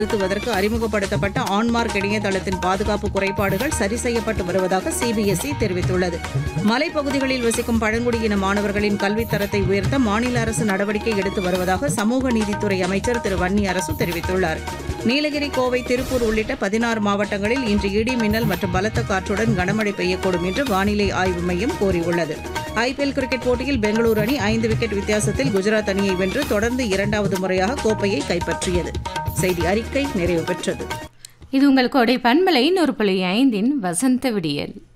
நிறுத்துவதற்கு அறிமுகப்படுத்தப்பட்ட ஆன்மார்க் இணையதளத்தின் பாதுகாப்பு குறைபாடுகள் சரி செய்யப்பட்டு வருவதாக சிபிஎஸ்இ தெரிவித்துள்ளது மலைப்பகுதிகளில் வசிக்கும் பழங்குடியின மாணவர்களின் கல்வித் தரத்தை உயர்த்த மாநில அரசு நடவடிக்கை எடுத்து வருவதாக சமூக நீதித்துறை அமைச்சர் திரு வன்னி அரசு தெரிவித்துள்ளார் நீலகிரி கோவை திருப்பூர் உள்ளிட்ட பதினாறு மாவட்டங்களில் இன்று இடி மின்னல் மற்றும் பலத்த காற்றுடன் கனமழை பெய்யக்கூடும் என்று வானிலை ஆய்வு மையம் கூறியுள்ளது ஐபிஎல் கிரிக்கெட் போட்டியில் பெங்களூரு அணி ஐந்து விக்கெட் வித்தியாசத்தில் குஜராத் அணியை வென்று தொடர்ந்து இரண்டாவது முறையாக கோப்பையை கைப்பற்றியது செய்தி அறிக்கை நிறைவு பெற்றது இது உங்கள் கோடை பண்பலை நூறு புள்ளி ஐந்தின் வசந்த விடியல்